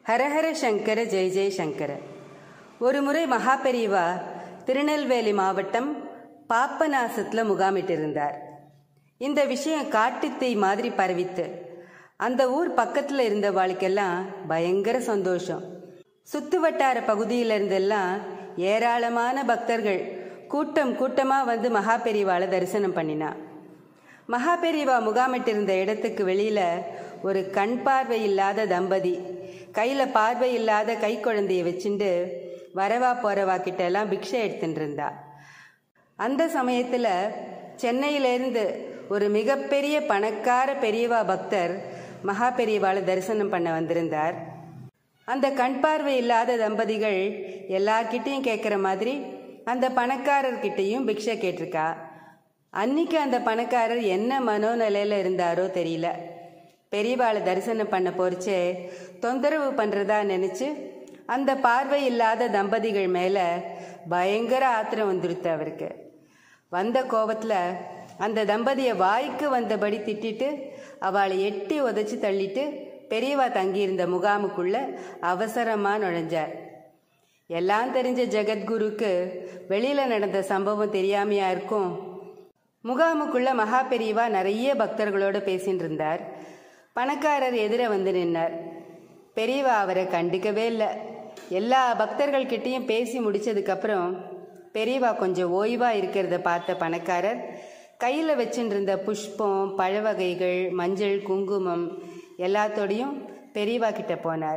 ஹரஹர சங்கர ஜெய ஜெய சங்கர ஒரு முறை மகாபெரிவா திருநெல்வேலி மாவட்டம் பாப்பநாசத்தில் முகாமிட்டிருந்தார் இந்த விஷயம் காட்டுத்தீ மாதிரி பரவித்து அந்த ஊர் பக்கத்தில் இருந்தவாளுக்கெல்லாம் பயங்கர சந்தோஷம் சுத்து வட்டார பகுதியில இருந்தெல்லாம் ஏராளமான பக்தர்கள் கூட்டம் கூட்டமாக வந்து மகாபெரிவாளை தரிசனம் பண்ணினா மகாபெரிவா முகாமிட்டிருந்த இடத்துக்கு வெளியில ஒரு கண் பார்வை இல்லாத தம்பதி கையில பார்வை இல்லாத கை குழந்தைய வச்சுண்டு வரவா போறவா கிட்ட எல்லாம் பிக்ஷை எடுத்துட்டு இருந்தா அந்த சமயத்துல சென்னையிலேருந்து ஒரு மிகப்பெரிய பணக்கார பெரியவா பக்தர் மகா பெரியவாளை தரிசனம் பண்ண வந்திருந்தார் அந்த கண் பார்வை இல்லாத தம்பதிகள் எல்லார்கிட்டையும் கேட்குற மாதிரி அந்த பணக்காரர்கிட்டையும் பிக்ஷை கேட்டிருக்கா அன்னைக்கு அந்த பணக்காரர் என்ன மனோநிலையில் இருந்தாரோ தெரியல பெரியவாளை தரிசனம் பண்ண போறச்சே தொந்தரவு பண்ணுறதா நினச்சி அந்த பார்வை இல்லாத தம்பதிகள் மேலே பயங்கர ஆத்திரம் வந்துடுத்து அவருக்கு வந்த கோபத்தில் அந்த தம்பதியை வாய்க்கு வந்தபடி திட்டிட்டு அவளை எட்டி உதைச்சி தள்ளிட்டு பெரியவா தங்கியிருந்த முகாமுக்குள்ள அவசரமாக நுழைஞ்சார் எல்லாம் தெரிஞ்ச ஜெகத்குருக்கு வெளியில் நடந்த சம்பவம் தெரியாமையா இருக்கும் முகாமுக்குள்ள மகா பெரியவா நிறைய பக்தர்களோட பேசின்னு இருந்தார் பணக்காரர் எதிர வந்து நின்னார் பெரியவா அவரை கண்டுக்கவே இல்லை எல்லா பக்தர்கள்கிட்டையும் பேசி முடிச்சதுக்கப்புறம் பெரியவா கொஞ்சம் ஓய்வாக இருக்கிறத பார்த்த பணக்காரர் கையில் வச்சுட்டு இருந்த புஷ்பம் பழ வகைகள் மஞ்சள் குங்குமம் எல்லாத்தோடையும் பெரியவா கிட்ட போனார்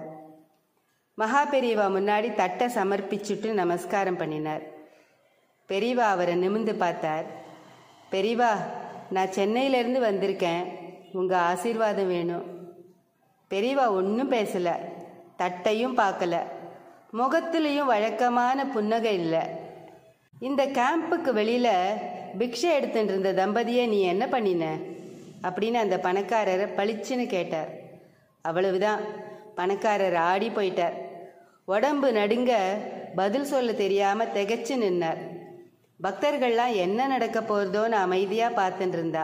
மகா பெரியவா முன்னாடி தட்டை சமர்ப்பிச்சுட்டு நமஸ்காரம் பண்ணினார் பெரியவா அவரை நிமிந்து பார்த்தார் பெரியவா நான் சென்னையிலேருந்து வந்திருக்கேன் உங்கள் ஆசீர்வாதம் வேணும் பெரியவா ஒன்றும் பேசலை தட்டையும் பார்க்கல முகத்துலேயும் வழக்கமான புன்னகை இல்லை இந்த கேம்புக்கு வெளியில் பிக்ஷை எடுத்துட்டு இருந்த தம்பதியை நீ என்ன பண்ணின அப்படின்னு அந்த பணக்காரரை பளிச்சுன்னு கேட்டார் அவ்வளவுதான் பணக்காரர் ஆடி போயிட்டார் உடம்பு நடுங்க பதில் சொல்ல தெரியாமல் திகைச்சு நின்னார் பக்தர்கள்லாம் என்ன நடக்க போகிறதோன்னு அமைதியாக பார்த்துட்டு இருந்தா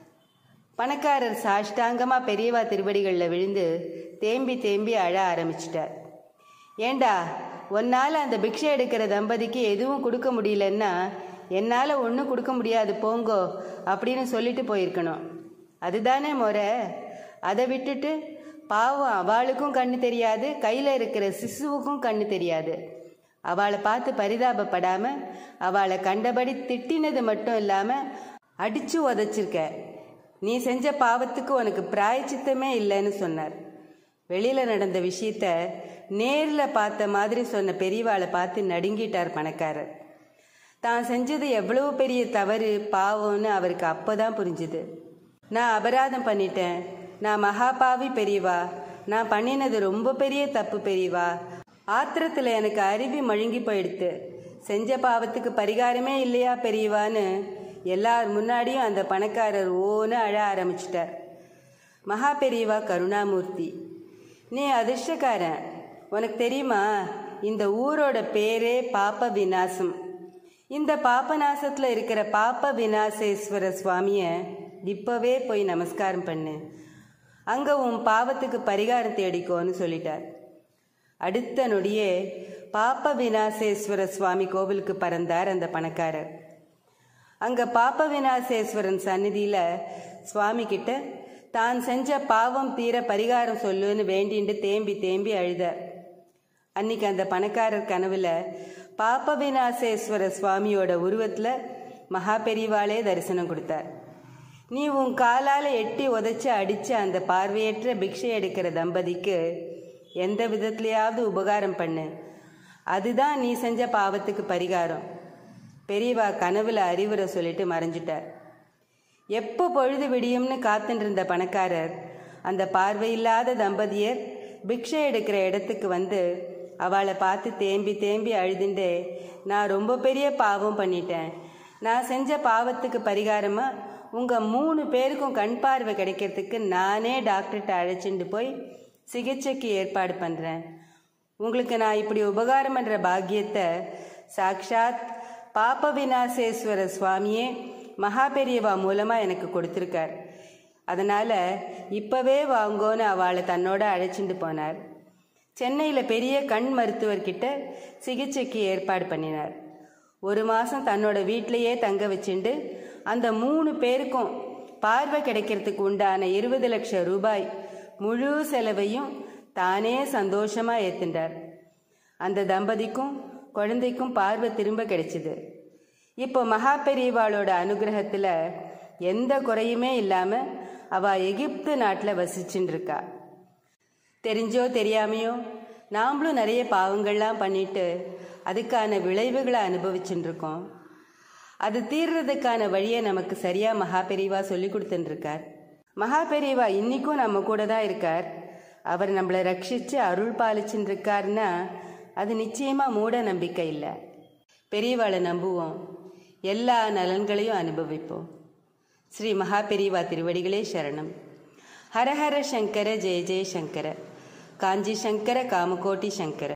பணக்காரர் சாஷ்டாங்கமாக பெரியவா திருவடிகளில் விழுந்து தேம்பி தேம்பி அழ ஆரம்பிச்சிட்டார் ஏண்டா உன்னால் அந்த பிக்ஷை எடுக்கிற தம்பதிக்கு எதுவும் கொடுக்க முடியலன்னா என்னால் ஒன்றும் கொடுக்க முடியாது போங்கோ அப்படின்னு சொல்லிட்டு போயிருக்கணும் அதுதானே முறை அதை விட்டுட்டு பாவம் அவளுக்கும் கண்ணு தெரியாது கையில் இருக்கிற சிசுவுக்கும் கண்ணு தெரியாது அவளை பார்த்து பரிதாபப்படாமல் அவளை கண்டபடி திட்டினது மட்டும் இல்லாமல் அடித்து உதச்சிருக்க நீ செஞ்ச பாவத்துக்கு உனக்கு பிராயச்சித்தமே இல்லைன்னு சொன்னார் வெளியில் நடந்த விஷயத்த நேரில் பார்த்த மாதிரி சொன்ன பெரியவாளை பார்த்து நடுங்கிட்டார் பணக்காரர் தான் செஞ்சது எவ்வளவு பெரிய தவறு பாவம்னு அவருக்கு அப்போதான் புரிஞ்சுது நான் அபராதம் பண்ணிட்டேன் நான் மகாபாவி பெரியவா நான் பண்ணினது ரொம்ப பெரிய தப்பு பெரியவா ஆத்திரத்தில் எனக்கு அருவி மழுங்கி போயிடுத்து செஞ்ச பாவத்துக்கு பரிகாரமே இல்லையா பெரியவான்னு எல்லார் முன்னாடியும் அந்த பணக்காரர் ஓன்னு அழ ஆரம்பிச்சிட்டார் மகா பெரியவா கருணாமூர்த்தி நீ அதிர்ஷ்டக்காரன் உனக்கு தெரியுமா இந்த ஊரோட பேரே பாப்ப விநாசம் இந்த பாப்பநாசத்தில் இருக்கிற பாப்ப விநாசேஸ்வர சுவாமியை இப்போவே போய் நமஸ்காரம் பண்ணு அங்கே உன் பாவத்துக்கு பரிகாரம் தேடிக்கோன்னு சொல்லிட்டார் அடுத்த நொடியே பாப்ப விநாசேஸ்வர சுவாமி கோவிலுக்கு பறந்தார் அந்த பணக்காரர் அங்கே பாப்ப விநாசேஸ்வரன் சந்நிதியில் சுவாமி கிட்ட தான் செஞ்ச பாவம் தீர பரிகாரம் சொல்லுன்னு வேண்டிண்டு தேம்பி தேம்பி அழுதார் அன்னைக்கு அந்த பணக்காரர் கனவுல பாப்ப விநாசேஸ்வர சுவாமியோட உருவத்தில் மகா பெரிவாளே தரிசனம் கொடுத்தார் நீ உன் காலால் எட்டி உதைச்சு அடித்து அந்த பார்வையற்ற பிக்ஷை எடுக்கிற தம்பதிக்கு எந்த விதத்துலையாவது உபகாரம் பண்ணு அதுதான் நீ செஞ்ச பாவத்துக்கு பரிகாரம் பெரியவா கனவுல அறிவுரை சொல்லிட்டு மறைஞ்சிட்டார் எப்போ பொழுது விடியும்னு காத்துட்டு இருந்த பணக்காரர் அந்த பார்வையில்லாத தம்பதியர் பிக்ஷை எடுக்கிற இடத்துக்கு வந்து அவளை பார்த்து தேம்பி தேம்பி அழுதுண்டே நான் ரொம்ப பெரிய பாவம் பண்ணிட்டேன் நான் செஞ்ச பாவத்துக்கு பரிகாரமாக உங்கள் மூணு பேருக்கும் கண் பார்வை கிடைக்கிறதுக்கு நானே டாக்டர்கிட்ட அழைச்சிட்டு போய் சிகிச்சைக்கு ஏற்பாடு பண்ணுறேன் உங்களுக்கு நான் இப்படி உபகாரம் பண்ணுற பாக்கியத்தை சாக்ஷாத் பாப்ப விநாசேஸ்வர சுவாமியே மகா பெரியவா மூலமாக எனக்கு கொடுத்துருக்கார் அதனால் இப்போவே வாங்கோன்னு அவளை தன்னோட அழைச்சிட்டு போனார் சென்னையில் பெரிய கண் மருத்துவர்கிட்ட சிகிச்சைக்கு ஏற்பாடு பண்ணினார் ஒரு மாதம் தன்னோட வீட்டிலேயே தங்க வச்சுண்டு அந்த மூணு பேருக்கும் பார்வை கிடைக்கிறதுக்கு உண்டான இருபது லட்சம் ரூபாய் முழு செலவையும் தானே சந்தோஷமா ஏத்துண்டார் அந்த தம்பதிக்கும் குழந்தைக்கும் பார்வை திரும்ப கிடைச்சிது இப்போ மகா பெரியவாளோட அனுகிரகத்துல எந்த குறையுமே இல்லாம அவ எகிப்து நாட்டில் வசிச்சுட்டு இருக்கா தெரிஞ்சோ தெரியாமையோ நாமளும் நிறைய பாவங்கள்லாம் பண்ணிட்டு அதுக்கான விளைவுகளை அனுபவிச்சுட்டு இருக்கோம் அது தீர்றதுக்கான வழியை நமக்கு சரியா மகா பெரியவா சொல்லி கொடுத்துட்டு இருக்கார் மகா பெரியவா இன்னைக்கும் நம்ம கூட தான் இருக்கார் அவர் நம்மளை ரட்சிச்சு அருள் பாலிச்சுட்டு இருக்காருன்னா அது நிச்சயமா மூட நம்பிக்கை இல்லை பெரியவாளை நம்புவோம் எல்லா நலன்களையும் அனுபவிப்போம் ஸ்ரீ மகா பெரியவா திருவடிகளே சரணம் ஹரஹர சங்கர ஜெய ஜெய சங்கர காஞ்சி சங்கர காமகோட்டி சங்கர